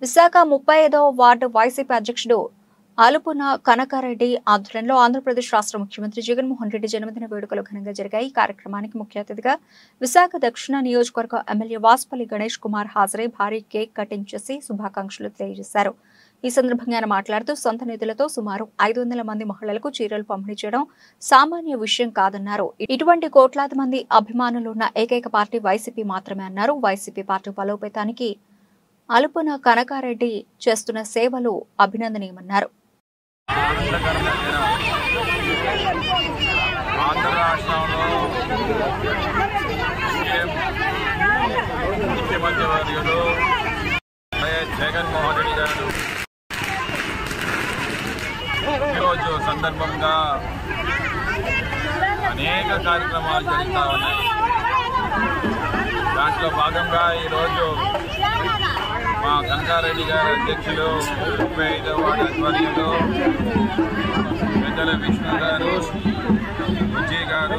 విశాఖ ముప్పై ఐదవ ward YCP అధ్యక్షుడు అలుపున కనకారెడ్డి ఆధ్వర్యంలో ఆంధ్రప్రదేశ్ రాష్ట్ర ముఖ్యమంత్రి జగన్మోహన్ రెడ్డి జన్మదిన వేడుకలు ఘనంగా జరిగాయి ఈ కార్యక్రమానికి ముఖ్య అతిథిగా విశాఖ దక్షిణ నియోజకవర్గ ఎమ్మెల్యే వాసుపల్లి గణేష్ కుమార్ హాజరై భారీ కేక్ కటింగ్ చేసి శుభాకాంక్షలు తెలియజేశారు ఈ సందర్భంగా ఆయన మాట్లాడుతూ సొంత నిధులతో సుమారు ఐదు వందల మంది మహిళలకు చీరలు పంపిణీ చేయడం సామాన్య విషయం కాదన్నారు ఇటువంటి కోట్లాది మంది అభిమానులున్న ఏకైక పార్టీ వైసీపీ మాత్రమే అన్నారు వైసీపీ పార్టీ బలోపేతానికి అలుపున కనకారెడ్డి చేస్తున్న సేవలు అభినందనీయమన్నారు ఆనందకరమైన ఆంధ్ర రాష్ట్రంలో సీఎం ముఖ్యమంత్రి వర్యులు వైఎస్ జగన్మోహన్ రెడ్డి గారు ఈరోజు సందర్భంగా అనేక కార్యక్రమాలు జరుగుతూ ఉన్నాయి దాంట్లో భాగంగా ఈరోజు మా కనకారెడ్డి గారి అధ్యక్షులు ముప్పై ఐదవ వార్డు ఆధ్వర్యంలో పెద్దల విష్ణు గారు విజయ్ గారు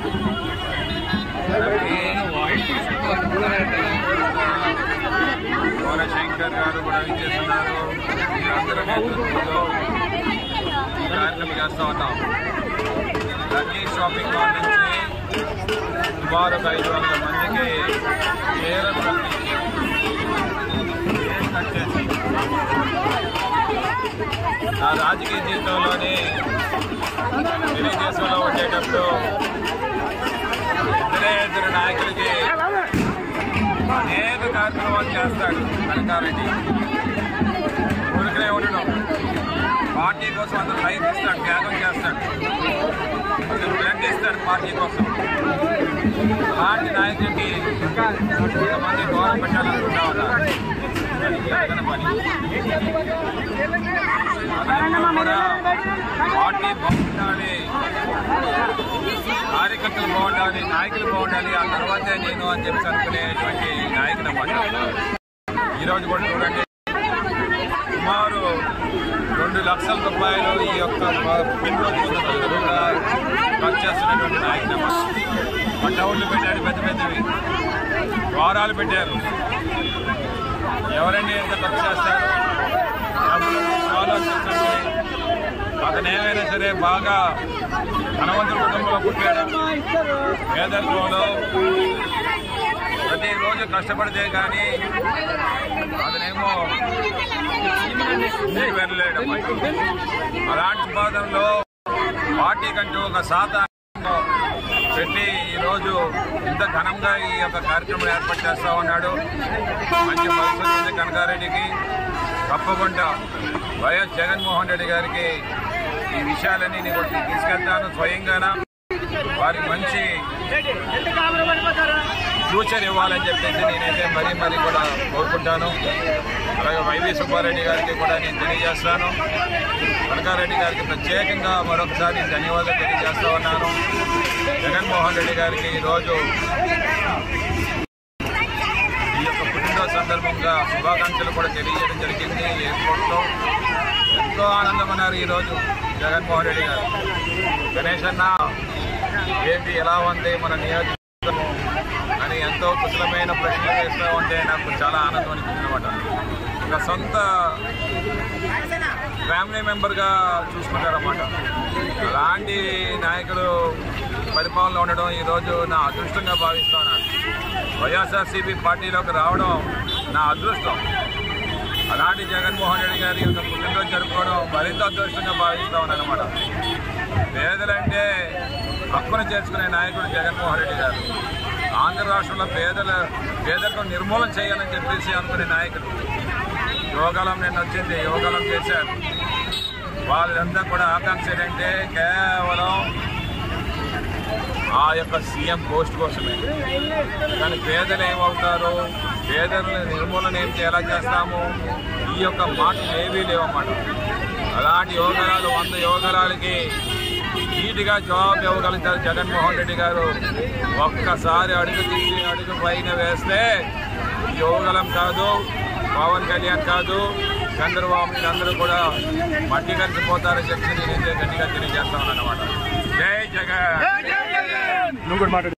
శంకర్ గారు కూడా విచ్చేస్తున్నారు వీరందరి నేతృత్వంలో ఈ కార్యక్రమం చేస్తూ ఉన్నాం లక్కీ షాపింగ్ మాల్ నుంచి సుమారు ఒక ఐదు వందల మందికి చీరలు పంపించి కేక్ కట్ చేసి నా రాజకీయ జీవితంలోని తెలుగుదేశంలో ఉండేటప్పుడు ఇద్దరే ఇద్దరు నాయకులకి అనేక కార్యక్రమాలు చేస్తాడు కనకారెడ్డి ఊరికనే ఉండడం పార్టీ కోసం అందరూ లైఫ్ ఇస్తాడు త్యాగం చేస్తాడు అసలు బ్లడ్ ఇస్తాడు పార్టీ కోసం అలాంటి నాయకుడికి కొంతమంది గౌరవం పెట్టాలనుకుంటా ఉన్నారు అది జరగని పని అదనంగా కూడా పార్టీ బాగుండాలి కార్యకర్తలు బాగుండాలి నాయకులు బాగుండాలి ఆ తర్వాతే నేను అని చెప్పి అనుకునేటువంటి నాయకుడు అన్నమాట ఈరోజు కూడా చూడండి సుమారు రెండు లక్షల రూపాయలు ఈ యొక్క పిన్ రోజు కూడా ఖర్చు చేస్తున్నటువంటి నాయకుడు అన్నమాట టౌన్లు పెట్టాడు పెద్ద పెద్దవి ద్వారాలు పెట్టారు ఎవరండి ఎంత ఖర్చు చేస్తారు డబ్బులు ఆలోచించండి అతను ఏమైనా సరే బాగా ధనవంతుల కుటుంబంలో పుట్టాడు పేదరికంలో ప్రతిరోజు కష్టపడితే కానీ అతనేమో ముందుకు వెళ్ళలేడు అన్నమాట. అలాంటి బాధంలో పార్టీ కంటూ ఒక శాతం పెట్టి ఈరోజు ఇంత ఘనంగా ఈ యొక్క కార్యక్రమం ఏర్పాటు చేస్తా ఉన్నాడు మంచి భవిష్యత్తు ఉంది కనకారెడ్డికి తప్పకుండా వైఎస్ జగన్మోహన్ రెడ్డి గారికి ఈ విషయాలన్నీ నేను ఒకటి తీసుకెళ్తాను స్వయంగాన వారికి మంచి ఫ్యూచర్ ఇవ్వాలని చెప్పేసి నేనైతే మరీ మరీ కూడా కోరుకుంటాను అలాగే వైవి సుబ్బారెడ్డి గారికి కూడా నేను తెలియజేస్తాను కనకారెడ్డి గారికి ప్రత్యేకంగా మరొకసారి ధన్యవాదాలు తెలియజేస్తా ఉన్నాను జగన్మోహన్ రెడ్డి గారికి ఈరోజు ఈ యొక్క పుట్టినరోజు సందర్భంగా శుభాకాంక్షలు కూడా తెలియజేయడం జరిగింది ఎయిర్పోర్ట్లో ఎంతో ఆనందమన్నారు ఈరోజు జగన్మోహన్ రెడ్డి గారు గణేష్ అన్న ఏంటి ఎలా ఉంది మన నియోజకవర్గం అని ఎంతో కుశలమైన ప్రశ్నలు వేస్తూ ఉంటే నాకు చాలా ఆనందం అనిపించింది అనమాట ఒక సొంత ఫ్యామిలీ మెంబర్గా చూసుకుంటారన్నమాట అలాంటి నాయకుడు పరిపాలన ఉండడం ఈరోజు నా అదృష్టంగా భావిస్తున్నాను వైఎస్ఆర్సీపీ పార్టీలోకి రావడం నా అదృష్టం అలాంటి జగన్మోహన్ రెడ్డి గారి యొక్క పుట్టినరోజు జరుపుకోవడం మరింత అదృష్టంగా భావిస్తా ఉన్నాను అనమాట పేదలంటే హక్కును చేర్చుకునే నాయకుడు జగన్మోహన్ రెడ్డి గారు ఆంధ్ర రాష్ట్రంలో పేదల పేదరికం నిర్మూలన చేయాలని చెప్పేసి అనుకునే నాయకుడు యోగాలం నిన్న వచ్చింది యోగాలం చేశారు వాళ్ళంతా కూడా ఆకాంక్ష ఏంటంటే కేవలం ఆ యొక్క సీఎం పోస్ట్ కోసమే కానీ పేదలు ఏమవుతారు పేదలను నిర్మూలన ఏం ఎలా చేస్తాము ఈ యొక్క మాటలు ఏవీ లేవన్నమాట అలాంటి యోగరాలు వంద యోగరాలకి నీటిగా జవాబు ఇవ్వగలుగుతారు జగన్మోహన్ రెడ్డి గారు ఒక్కసారి అడుగు తీసి అడుగు పైన వేస్తే యోగలం కాదు పవన్ కళ్యాణ్ కాదు చంద్రబాబు నాయుడు అందరూ కూడా మట్టి కలిసిపోతారని చెప్పి నేనైతే గట్టిగా తెలియజేస్తా ఉన్నాను అనమాట జై జగన్ నువ్వు కూడా మాట్లాడు